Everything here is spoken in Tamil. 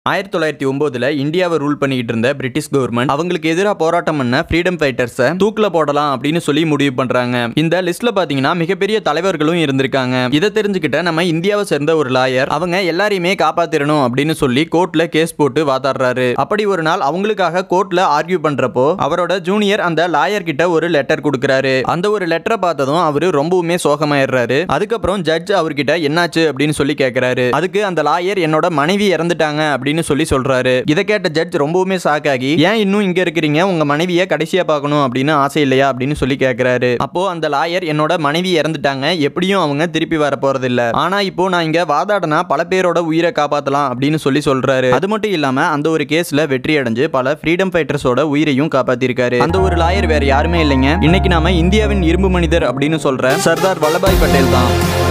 ஆயிரத்தி தொள்ளாயிரத்தி ஒன்பதுல இந்தியாவை ரூல் பண்ணிக்கிட்டு இருந்த பிரிட்டிஷ் கவர்மெண்ட் அவங்களுக்கு எதிராக போராட்டம் பண்ண ஃப்ரீடம் ஃபைட்டர்ஸை தூக்கில் போடலாம் அப்படின்னு சொல்லி முடிவு பண்றாங்க இந்த லிஸ்ட்ல பாத்தீங்கன்னா மிகப்பெரிய தலைவர்களும் இருந்திருக்காங்க இதை தெரிஞ்சுக்கிட்ட நம்ம இந்தியாவை சேர்ந்த ஒரு லாயர் அவங்க எல்லாரையுமே காப்பாத்திரணும் அப்படின்னு சொல்லி கோர்ட்ல கேஸ் போட்டு வாதாடுறாரு அப்படி ஒரு நாள் அவங்களுக்காக கோர்ட்ல ஆர்கியூ பண்றப்போ அவரோட ஜூனியர் அந்த லாயர் கிட்ட ஒரு லெட்டர் கொடுக்குறாரு அந்த ஒரு லெட்டரை பார்த்ததும் அவரு ரொம்பவுமே சோகமாயிடுறாரு அதுக்கப்புறம் ஜட்ஜ் அவர்கிட்ட என்னாச்சு அப்படின்னு சொல்லி கேட்கிறாரு அதுக்கு அந்த லாயர் என்னோட மனைவி இறந்துட்டாங்க அப்படின்னு சொல்லி சொல்றாரு இதை கேட்ட ஜட்ஜ் ரொம்பவுமே ஷாக் ஆகி ஏன் இன்னும் இங்க இருக்கிறீங்க உங்க மனைவியை கடைசியா பார்க்கணும் அப்படின்னு ஆசை இல்லையா அப்படின்னு சொல்லி கேட்கிறாரு அப்போ அந்த லாயர் என்னோட மனைவி இறந்துட்டாங்க எப்படியும் அவங்க திருப்பி வர போறது இல்ல ஆனா இப்போ நான் இங்க வாதாடினா பல பேரோட உயிரை காப்பாத்தலாம் அப்படின்னு சொல்லி சொல்றாரு அது மட்டும் இல்லாம அந்த ஒரு கேஸ்ல வெற்றி அடைஞ்சு பல ஃப்ரீடம் ஃபைட்டர்ஸோட உயிரையும் காப்பாத்திருக்காரு அந்த ஒரு லாயர் வேற யாருமே இல்லைங்க இன்னைக்கு நாம இந்தியாவின் இரும்பு மனிதர் அப்படின்னு சொல்ற சர்தார் வல்லபாய் பட்டேல் தான்